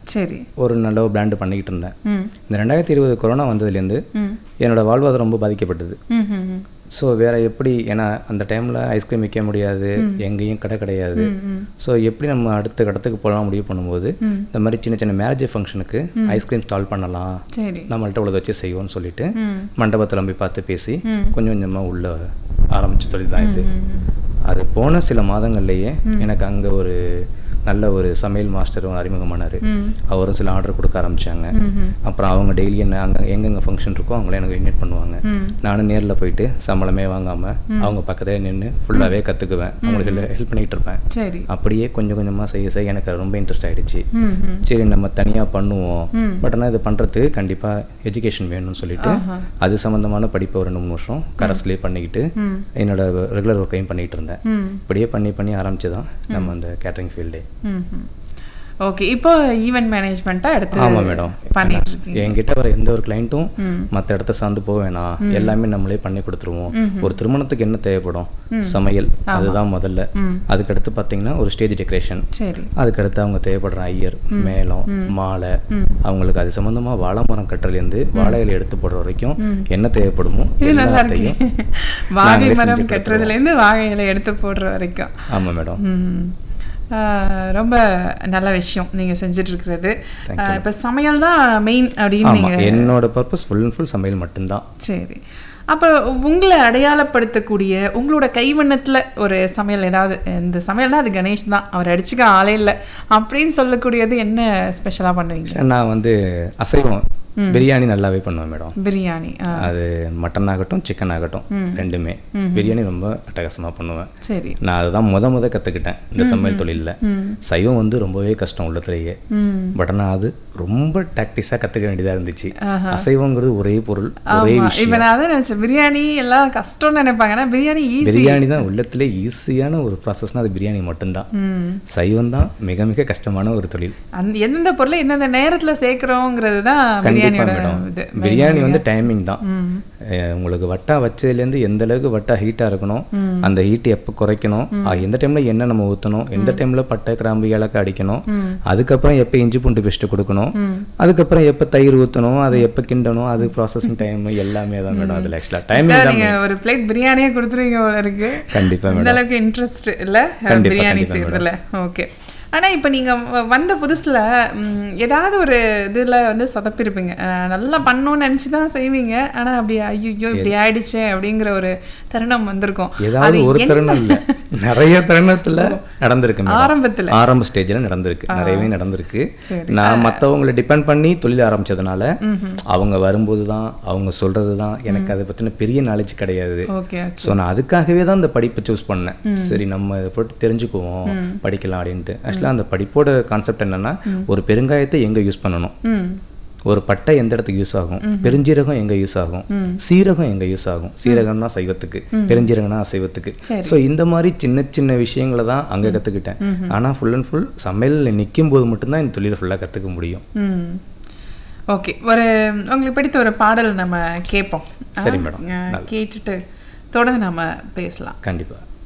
சரி ஒரு நல்ல ஒரு பிராண்டு பண்ணிக்கிட்டு இருந்தேன் ம் இந்த ரெண்டாயிரத்தி இருபது கொரோனா வந்ததுலேருந்து ம் என்னோட வாழ்வாதாரம் ரொம்ப பாதிக்கப்பட்டது ம் ம் ம் ஸோ வேறு எப்படி ஏன்னா அந்த டைமில் ஐஸ்கிரீம் விற்க முடியாது எங்கேயும் கடை கிடையாது ஸோ எப்படி நம்ம அடுத்த கடத்துக்கு போகலாம் முடிவு பண்ணும்போது ம். இந்த மாதிரி சின்ன சின்ன மேரேஜ் ஃபங்க்ஷனுக்கு ஐஸ்கிரீம் ஸ்டால் பண்ணலாம் சரி நம்மள்ட்ட உள்ளதை வச்சு செய்வோம்னு சொல்லிட்டு ம் மண்டபத்தில் போய் பார்த்து பேசி ம். கொஞ்சம் கொஞ்சமாக உள்ள ஆரம்பிச்ச தொழில் தான் இது அது போன சில மாதங்கள்லேயே எனக்கு அங்கே ஒரு நல்ல ஒரு சமையல் மாஸ்டரும் அறிமுகமானார் ம் அவரும் சில ஆர்டர் கொடுக்க ஆரம்பிச்சாங்க ம் ம் அப்புறம் அவங்க டெய்லி என்ன அங்கே எங்கெங்கே ஃபங்க்ஷன் இருக்கோ அவங்களே எனக்கு இன்வைட் பண்ணுவாங்க ம் நானும் நேரில் போயிட்டு சம்பளமே வாங்காமல் அவங்க பக்கத்துல நின்று ஃபுல்லாகவே கற்றுக்குவேன் அவங்களுக்கு ஹெல்ப் பண்ணிகிட்டு இருப்பேன் சரி அப்படியே கொஞ்சம் கொஞ்சமாக செய்ய செய்ய எனக்கு அது ரொம்ப இன்ட்ரெஸ்ட் ஆயிடுச்சு ம் ம் சரி நம்ம தனியாக பண்ணுவோம் ம். பட் ஆனால் இது பண்ணுறதுக்கு கண்டிப்பாக எஜுகேஷன் வேணும்னு சொல்லிட்டு ஆஹா. அது சம்மந்தமான படிப்பை ஒரு ரெண்டு மூணு வருஷம் கரஸ்லேயே பண்ணிக்கிட்டு ம் என்னோட ரெகுலர் ஒர்க்கையும் பண்ணிகிட்டு இருந்தேன் ம் இப்படியே பண்ணி பண்ணி ஆரம்பிச்சு தான் நம்ம அந்த கேட்டரிங் ஃபீல்டே ம் ஓகே இப்போ ஈவென்ட் மேனேஜ்மெண்ட்டா எடுத்து ஆமாம் மேடம் பண்ணிட்டு இருக்கீங்க என்கிட்ட வர எந்த ஒரு கிளைண்ட்டும் ம் மற்ற இடத்த சார்ந்து போக வேணாம் எல்லாமே நம்மளே பண்ணி கொடுத்துருவோம் ஒரு திருமணத்துக்கு என்ன தேவைப்படும் சமையல் அதுதான் முதல்ல ம் அதுக்கடுத்து பார்த்தீங்கன்னா ஒரு ஸ்டேஜ் டெக்கரேஷன் சரி அதுக்கடுத்து அவங்க தேவைப்படுற ஐயர் மேளம் மாலை அவங்களுக்கு அது சம்மந்தமா வாழை மரம் கட்டுறதுலேருந்து வாழை இலை எடுத்து போடுற வரைக்கும் என்ன தேவைப்படுமோ இது நல்லா இருக்கு எல்லாத்தையும் வாகை நாங்களே மரம் செஞ்சு கட்டுறதுல இருந்து வாகை இலை எடுத்து போடுற வரைக்கும் ஆமா மேடம் ம். ஆ, ரொம்ப நல்ல விஷயம் நீங்க செஞ்சுட்டு இருக்கிறது Thank ஆ, இப்ப சமையல் தான் மெயின் அப்படின்னு ஆமா நீங்க என்னோட பர்பஸ் ஃபுல் அண்ட் ஃபுல் சமையல் மட்டும்தான் சரி அப்ப உங்களை அடையாளப்படுத்தக்கூடிய உங்களோட கைவண்ணத்துல ஒரு சமையல் ஏதாவது இந்த சமையல்னா அது கணேஷ் தான் அவர் அடிச்சுக்க ஆளே இல்லை அப்படின்னு சொல்லக்கூடியது என்ன ஸ்பெஷலா பண்ணுவீங்க நான் வந்து அசைவம் பிரியாணி நல்லாவே பண்ணுவேன் மேடம் பிரியாணி ஆ, அது மட்டன் ஆகட்டும் சிக்கன் ஆகட்டும் ரெண்டுமே பிரியாணி ரொம்ப அட்டகாசமாக பண்ணுவேன் சரி நான் அதுதான் முத முத கற்றுக்கிட்டேன் இந்த சமையல் தொழிலில் ம் சைவம் வந்து ரொம்பவே கஷ்டம் உள்ளத்துலேயே ம் பட் ஆனால் அது ரொம்ப டாக்டிஸாக கற்றுக்க வேண்டியதாக இருந்துச்சு ஆஹா. அசைவங்கிறது ஒரே பொருள் ஒரே ஆமா விஷயம் இப்ப நான் அதான் நினைச்சேன் பிரியாணி எல்லாம் கஷ்டம்னு நினைப்பாங்க ஆனா பிரியாணி ஈஸி பிரியாணி தான் உள்ளத்திலே ஈஸியான ஒரு ப்ராசஸ்னால் அது பிரியாணி மட்டும்தான் ம் சைவம் தான் மிக மிக கஷ்டமான ஒரு தொழில் அந்த எந்தெந்த பொருளை எந்தெந்த நேரத்துல சேர்க்கிறோங்கிறது தான் கண்டிப்பாக பிரியாணியோட மேடம் இது பிரியாணி வந்து டைமிங் தான் ம் அஹ் உங்களுக்கு வட்டா வச்சதுலேருந்து எந்த அளவுக்கு வட்டா ஹீட்டாக இருக்கணும் அந்த ஹீட் எப்போ குறைக்கணும் அஹ் எந்த டைமில் என்ன நம்ம ஊற்றணும் எந்த டைமில் பட்டை கிராம்பு ஏலக்காய் அடிக்கணும் ம். அதுக்கப்புறம் எப்போ இஞ்சி பூண்டு பேஸ்ட்டு கொடுக்கணும் ம். அதுக்கப்புறம் எப்போ தயிர் ஊற்றணும் அதை எப்போ கிண்டணும் அது ப்ராசஸிங் டைம் எல்லாமே தான் மேடம் அதில் ஆக்சுவலாக டைமிங் தான் நீங்க ஒரு பிளேட் பிரியாணியே கொடுத்துருவீங்க போல இருக்கு கண்டிப்பாக இந்த மேடம் அளவுக்கு இன்ட்ரெஸ்ட் இல்ல கண்டிப்பா, பிரியாணி கண்டிப்பா செய்யறதுல ஓகே ஆனா இப்ப நீங்க வ- வந்த புதுசுல ம், ஏதாவது ஒரு இதுல வந்து சொதப்பிருப்பீங்க அஹ், நல்லா பண்ணணும்னு நினைச்சு தான் செய்வீங்க ஆனா அப்படி ஐயோ இப்படி ஆயிடுச்சே அப்படிங்கிற ஒரு தருணம் வந்திருக்கும் ஏதாவது ஒரு தருணம் இல்லை நிறைய தருணத்துல நடந்திருக்கு மேடம் ஆரம்பத்துல ஆரம்ப ஸ்டேஜில் நடந்திருக்கு நிறையவே நடந்திருக்கு சரி நான் மற்றவங்களை டிபெண்ட் பண்ணி தொழில் ஆரம்பிச்சதுனால அவங்க வரும்போது தான் அவங்க சொல்றது தான் எனக்கு அதை பற்றின பெரிய நாலேஜ் கிடையாது ஓகே ஸோ நான் அதுக்காகவே தான் இந்த படிப்பை சூஸ் பண்ணேன் சரி நம்ம இதை போட்டு தெரிஞ்சுக்குவோம் படிக்கலாம் அப்படின்ட்டு ஆக்சுவலாக அந்த படிப்போட கான்செப்ட் என்னன்னா ஒரு பெருங்காயத்தை எங்கே யூஸ் பண்ணணும் ம் ஒரு பட்டை எந்த இடத்துக்கு யூஸ் ஆகும் பெருஞ்சீரகம் எங்க யூஸ் ஆகும் சீரகம் எங்க யூஸ் ஆகும் சீரகம்னா சைவத்துக்கு பெருஞ்சீரகம்னா அசைவத்துக்கு சரி. ஸோ இந்த மாதிரி சின்ன சின்ன விஷயங்களை தான் அங்க கத்துக்கிட்டேன் ஆனா ஃபுல் அண்ட் ஃபுல் சமையல்ல நிற்கும் போது மட்டும்தான் இந்த தொழிலை ஃபுல்லா கத்துக்க முடியும் ம் ஓகே ஒரு உங்களுக்கு பிடித்த ஒரு பாடல் நம்ம கேட்போம் சரி, மேடம். ஆ, கேட்டுட்டு தொடர்ந்து நம்ம பேசலாம் கண்டிப்பா